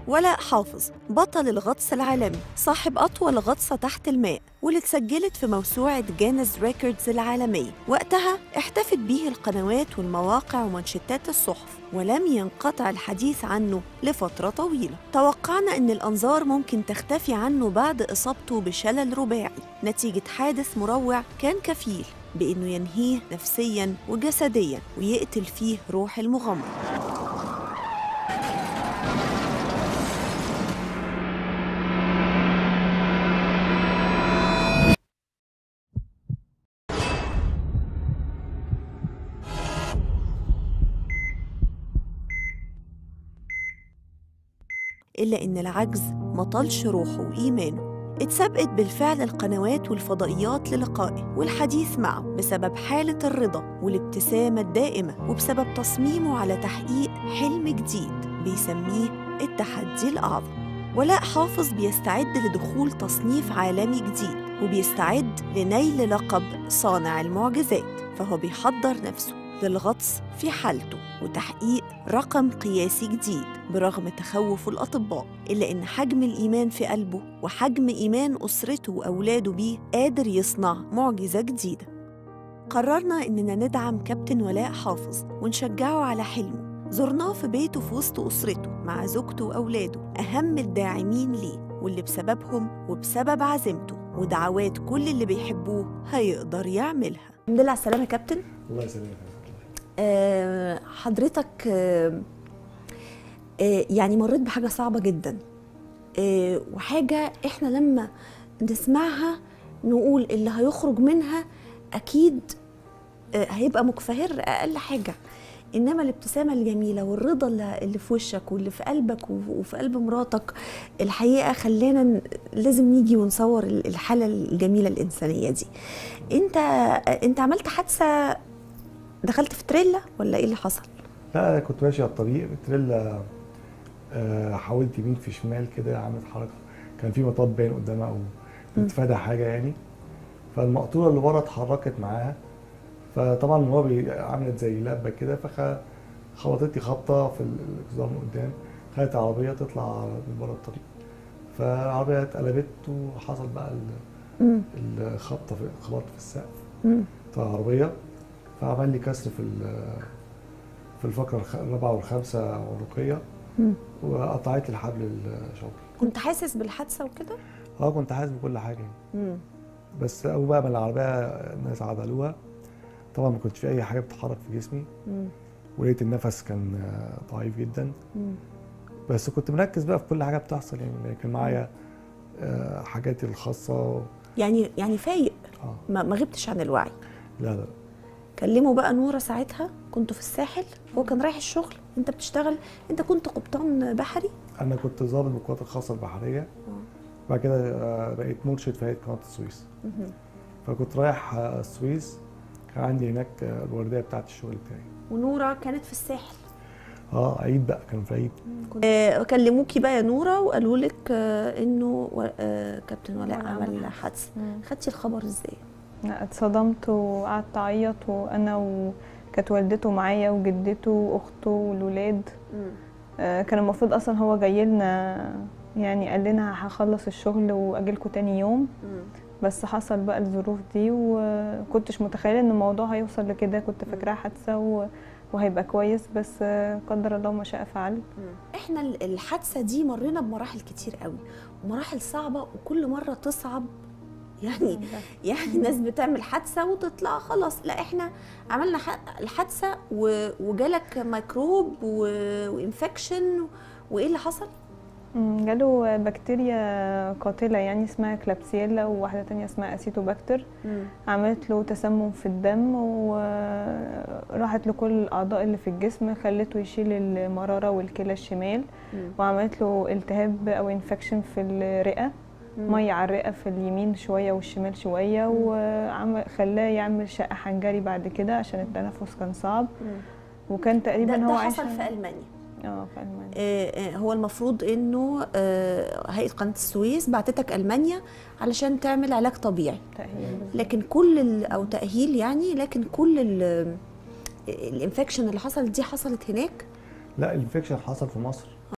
ولاء حافظ بطل الغطس العالمي صاحب أطول غطسة تحت الماء واللي اتسجلت في موسوعة جانز ريكوردز العالمية وقتها احتفت به القنوات والمواقع ومنشطات الصحف ولم ينقطع الحديث عنه لفترة طويلة توقعنا أن الأنظار ممكن تختفي عنه بعد إصابته بشلل رباعي نتيجة حادث مروع كان كفيل بأنه ينهيه نفسياً وجسدياً ويقتل فيه روح المغامرة إلا إن العجز مطلش روحه وإيمانه اتسبقت بالفعل القنوات والفضائيات للقائه والحديث معه بسبب حالة الرضا والابتسامة الدائمة وبسبب تصميمه على تحقيق حلم جديد بيسميه التحدي الأعظم ولاء حافظ بيستعد لدخول تصنيف عالمي جديد وبيستعد لنيل لقب صانع المعجزات فهو بيحضر نفسه للغطس في حالته وتحقيق رقم قياسي جديد برغم تخوف الأطباء إلا إن حجم الإيمان في قلبه وحجم إيمان أسرته وأولاده بيه قادر يصنع معجزة جديدة قررنا إننا ندعم كابتن ولاء حافظ ونشجعه على حلمه زرناه في بيته في وسط أسرته مع زوجته وأولاده أهم الداعمين ليه واللي بسببهم وبسبب عزيمته ودعوات كل اللي بيحبوه هيقدر يعملها الحمد لله على السلامة يا كابتن الله يسلمك آه، حضرتك آه، آه، يعني مريت بحاجة صعبة جدا آه، وحاجة احنا لما نسمعها نقول اللي هيخرج منها أكيد آه، هيبقى مكفهر أقل حاجة إنما الابتسامة الجميلة والرضا اللي اللي في وشك واللي في قلبك وف- وفي قلب مراتك الحقيقة خلانا ن- لازم نيجي ونصور ال- الحالة الجميلة الإنسانية دي أنت أنت عملت حادثة دخلت في تريلا ولا ايه اللي حصل؟ لا أنا كنت ماشي على الطريق التريلا آه، حاولت يمين في شمال كده عملت حركه كان في مطب باين قدامها او بتتفادى حاجه يعني فالمقطوره اللي ورا اتحركت معاها فطبعا هو بي- عملت زي لبه كده فخبطت لي خبطه في الاكسدام من قدام خلت العربيه تطلع من بره الطريق فالعربيه اتقلبت وحصل بقى ال- مم. الخبطه في خبطت في السقف مم. بتاع العربية فعمل لي كسر في ال- في الفقرة الخ- الرابعة والخامسة عنقية مم. وقطعت لي الحبل الشوكي كنت حاسس بالحادثه وكده؟ اه كنت حاسس بكل حاجة يعني. مم. بس أول بقى ما العربية الناس عدلوها طبعا ما كنتش في أي حاجة بتتحرك في جسمي مم. ولقيت النفس كان آه، ضعيف جدا مم. بس كنت مركز بقى في كل حاجة بتحصل يعني كان معايا آه، حاجاتي الخاصة يعني يعني فايق اه ما, ما غبتش عن الوعي لا لا كلموا بقى نوره ساعتها كنتوا في الساحل هو كان رايح الشغل انت بتشتغل انت كنت قبطان بحري أنا كنت ضابط بالقوات الخاصة البحرية بعد كده آه، بقيت مرشد في هيئة قناة السويس مهم. فكنت رايح آه، السويس كان عندي هناك آه، الورديه بتاعت الشغل بتاعي ونوره كانت في الساحل اه عيد بقى كان في عيد آه كلموكي بقى يا نوره وقالوا لك آه انه و- آه كابتن ولاء ولاء عمل عمل حادثه مم. خدتي الخبر ازاي؟ لا، اتصدمت وقعدت اعيط وانا وكانت والدته معايا وجدته واخته والولاد آه، كان المفروض اصلا هو جاي لنا يعني قال لنا هخلص الشغل واجيلكوا تاني يوم مم. بس حصل بقى الظروف دي وكنتش متخيله ان الموضوع هيوصل لكده كنت فاكراها حادثه و- وهيبقى كويس بس آه، قدر الله ما شاء فعل احنا ال- الحادثه دي مرينا بمراحل كتير قوي ومراحل صعبه وكل مره تصعب يعني يعني ناس بتعمل حادثه وتطلع خلاص لا احنا عملنا ح- الحادثه و- وجالك ميكروب و- وانفكشن وايه اللي حصل؟ مم، جاله بكتيريا قاتلة يعني اسمها كلابسيلا وواحدة تانية اسمها أسيتوباكتر عملت له تسمم في الدم وراحت لكل الأعضاء اللي في الجسم خلته يشيل المرارة والكلى الشمال وعملت له التهاب أو انفكشن في الرئة مية على الرئة في اليمين شوية والشمال شوية وخلاه يعمل شقة حنجري بعد كده عشان التنفس كان صعب وكان ده, تقريبا ده هو حصل عايش في المانيا اه في ألمانيا آه، آه، هو المفروض انه آه، هيئه قناه السويس بعتتك المانيا علشان تعمل علاج طبيعي تأهيل بالظبط. لكن كل ال- او تاهيل يعني لكن كل ال- الانفكشن اللي حصلت دي حصلت هناك لا الانفكشن حصل في مصر